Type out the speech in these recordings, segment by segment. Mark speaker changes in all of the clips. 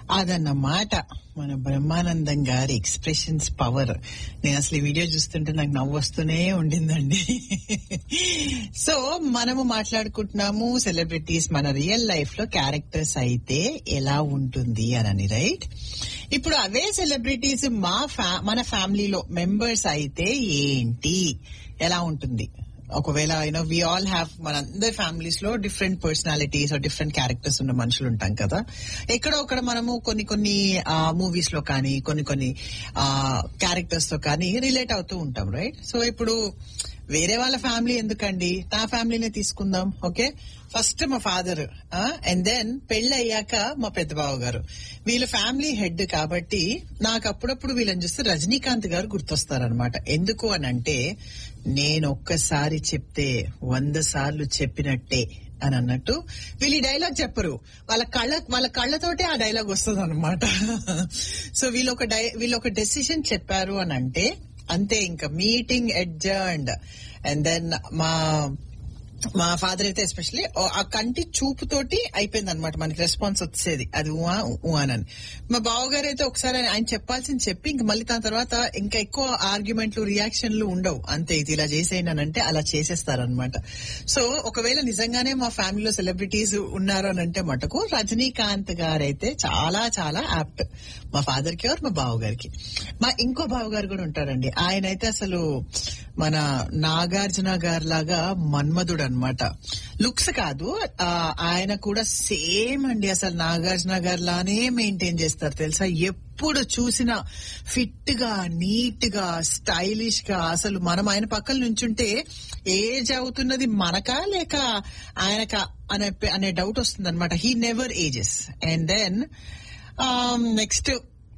Speaker 1: అదన్నమాట మన బ్రహ్మానందం గారి ఎక్స్ప్రెషన్స్ పవర్ నేను అసలు ఈ వీడియో చూస్తుంటే నాకు నవ్వు వస్తూనే ఉండిందండి సో మనము మాట్లాడుకుంటున్నాము సెలబ్రిటీస్ మన రియల్ లైఫ్ లో క్యారెక్టర్స్ అయితే ఎలా ఉంటుంది అని రైట్ ఇప్పుడు అవే సెలబ్రిటీస్ మా ఫ్యా మన ఫ్యామిలీలో మెంబర్స్ అయితే ఏంటి ఎలా ఉంటుంది ఒకవేళ యూనో వి ఆల్ హ్యావ్ మన అందరి ఫ్యామిలీస్ లో డిఫరెంట్ పర్సనాలిటీస్ డిఫరెంట్ క్యారెక్టర్స్ ఉన్న మనుషులు ఉంటాం కదా ఎక్కడో ఒకడ మనము కొన్ని కొన్ని మూవీస్ లో కానీ కొన్ని కొన్ని క్యారెక్టర్స్ తో కానీ రిలేట్ అవుతూ ఉంటాం రైట్ సో ఇప్పుడు వేరే వాళ్ళ ఫ్యామిలీ ఎందుకండి నా ఫ్యామిలీనే తీసుకుందాం ఓకే ఫస్ట్ మా ఫాదర్ అండ్ దెన్ పెళ్లి అయ్యాక మా పెద్ద బావ గారు వీళ్ళ ఫ్యామిలీ హెడ్ కాబట్టి నాకు అప్పుడప్పుడు వీళ్ళని చూస్తే రజనీకాంత్ గారు గుర్తొస్తారనమాట ఎందుకు అని అంటే నేను ఒక్కసారి చెప్తే వంద సార్లు చెప్పినట్టే అని అన్నట్టు వీళ్ళు ఈ డైలాగ్ చెప్పరు వాళ్ళ కళ్ళ వాళ్ళ కళ్ళతోటే ఆ డైలాగ్ వస్తుంది అనమాట సో వీళ్ళు ఒక డై వీళ్ళు ఒక డెసిషన్ చెప్పారు అని అంటే అంతే ఇంకా మీటింగ్ అడ్జర్న్డ్ అండ్ దెన్ మా మా ఫాదర్ అయితే ఎస్పెషలీ ఆ కంటి చూపుతోటి అయిపోయింది అనమాట మనకి రెస్పాన్స్ వచ్చేది అది ఊహా ఊహానని మా బావగారు అయితే ఒకసారి ఆయన చెప్పాల్సింది చెప్పి ఇంక మళ్ళీ దాని తర్వాత ఇంకా ఎక్కువ ఆర్గ్యుమెంట్లు రియాక్షన్లు ఉండవు అంతే ఇది ఇలా చేసేయనంటే అలా చేసేస్తారనమాట సో ఒకవేళ నిజంగానే మా ఫ్యామిలీలో సెలబ్రిటీస్ ఉన్నారు అని అంటే మటుకు రజనీకాంత్ గారైతే చాలా చాలా యాప్ట్ మా ఫాదర్ కి మా బావగారికి మా ఇంకో బావగారు కూడా ఉంటారండి ఆయన అయితే అసలు మన నాగార్జున గారి లాగా మన్మధుడు అనమాట లుక్స్ కాదు ఆయన కూడా సేమ్ అండి అసలు నాగార్జున గారి లానే మెయింటైన్ చేస్తారు తెలుసా ఎప్పుడు చూసినా ఫిట్ గా నీట్ గా స్టైలిష్ గా అసలు మనం ఆయన పక్కన నుంచుంటే ఏజ్ అవుతున్నది మనకా లేక ఆయనకా అనే అనే డౌట్ వస్తుంది అనమాట he never ages and then next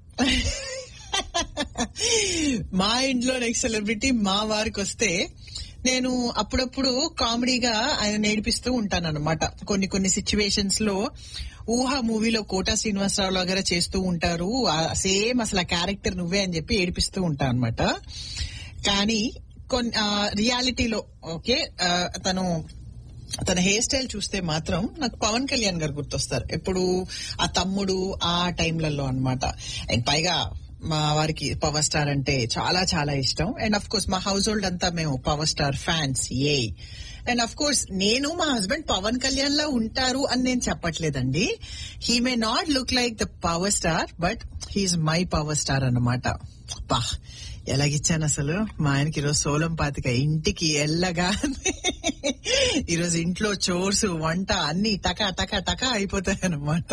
Speaker 1: మా ఇంట్లో నెక్స్ట్ సెలబ్రిటీ మా వారికి వస్తే నేను అప్పుడప్పుడు కామెడీగా ఆయన నేర్పిస్తూ ఉంటాను అనమాట కొన్ని కొన్ని సిచ్యువేషన్స్ లో ఊహ మూవీలో కోటా శ్రీనివాసరావు లాగా చేస్తూ ఉంటారు సేమ్ అసలు ఆ క్యారెక్టర్ నువ్వే అని చెప్పి ఏడిపిస్తూ ఉంటా అనమాట కానీ కొన్ని రియాలిటీలో ఓకే తను తన హెయిర్ స్టైల్ చూస్తే మాత్రం నాకు పవన్ కళ్యాణ్ గారు గుర్తొస్తారు ఎప్పుడు ఆ తమ్ముడు ఆ టైంలలో అనమాట అండ్ పైగా మా వారికి పవర్ స్టార్ అంటే చాలా చాలా ఇష్టం అండ్ అఫ్ కోర్స్ మా హౌస్ హోల్డ్ అంతా మేము పవర్ స్టార్ ఫ్యాన్స్ ఏ అండ్ అఫ్ కోర్స్ నేను మా హస్బెండ్ పవన్ కళ్యాణ్ లా ఉంటారు అని నేను చెప్పట్లేదండి he may not look like the power star but he's my power star అన్నమాట పా ఎలాగిచ్చాను అసలు మా ఆయనకి ఈరోజు సోలం పాతిక ఇంటికి ఎల్లగా ఈరోజు ఇంట్లో చోర్స్ వంట అన్ని టకా టకా టకా అయిపోతాయి అనమాట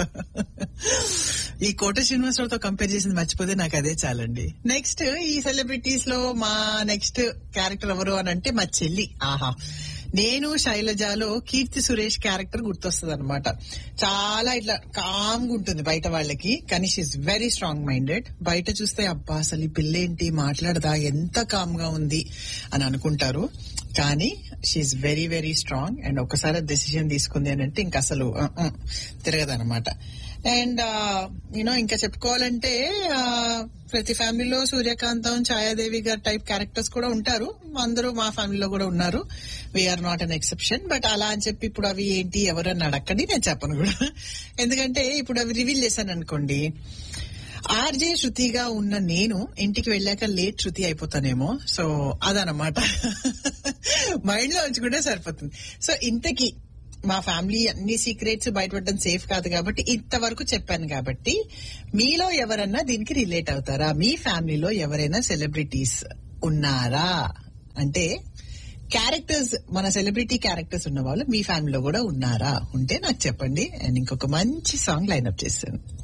Speaker 1: ఈ కోట శ్రీనివాసరావుతో కంపేర్ చేసింది మర్చిపోతే నాకు అదే చాలండి నెక్స్ట్ ఈ సెలబ్రిటీస్ లో మా నెక్స్ట్ క్యారెక్టర్ ఎవరు అని అంటే మా చెల్లి ఆహా నేను శైలజలో కీర్తి సురేష్ క్యారెక్టర్ గుర్తొస్తుంది అనమాట చాలా ఇట్లా కామ్గా ఉంటుంది బయట వాళ్ళకి కానీ షీఈ్ వెరీ స్ట్రాంగ్ మైండెడ్ బయట చూస్తే అబ్బా అసలు ఈ పిల్లేంటి మాట్లాడదా ఎంత కామ్ గా ఉంది అని అనుకుంటారు కానీ she's very very strong and ఒకసారి డెసిషన్ తీసుకుంది అని అంటే ఇంకా అసలు తిరగదనమాట అండ్ యూనో ఇంకా చెప్పుకోవాలంటే ప్రతి ఫ్యామిలీలో సూర్యకాంతం ఛాయాదేవి గారు టైప్ క్యారెక్టర్స్ కూడా ఉంటారు అందరూ మా ఫ్యామిలీలో కూడా ఉన్నారు we are not an exception but అలా అని చెప్పి ఇప్పుడు అవి ఏంటి ఎవరన్నా అడగండి నేను చెప్పను కూడా ఎందుకంటే ఇప్పుడు అవి రివీల్ చేశాను అనుకోండి ఆర్జే శృతిగా ఉన్న నేను ఇంటికి వెళ్ళాక లేట్ శృతి అయిపోతానేమో సో అదనమాట మైండ్ లో ఉంచుకుంటే సరిపోతుంది సో ఇంతకీ మా ఫ్యామిలీ అన్ని సీక్రెట్స్ బయటపడడం సేఫ్ కాదు కాబట్టి ఇంతవరకు చెప్పాను కాబట్టి మీలో ఎవరన్నా దీనికి రిలేట్ అవుతారా మీ ఫ్యామిలీలో ఎవరైనా సెలబ్రిటీస్ ఉన్నారా అంటే క్యారెక్టర్స్ మన సెలబ్రిటీ క్యారెక్టర్స్ ఉన్న వాళ్ళు మీ ఫ్యామిలీలో కూడా ఉన్నారా ఉంటే నాకు చెప్పండి అండ్ ఇంకొక మంచి సాంగ్ లైన్అప్ చేస్తాను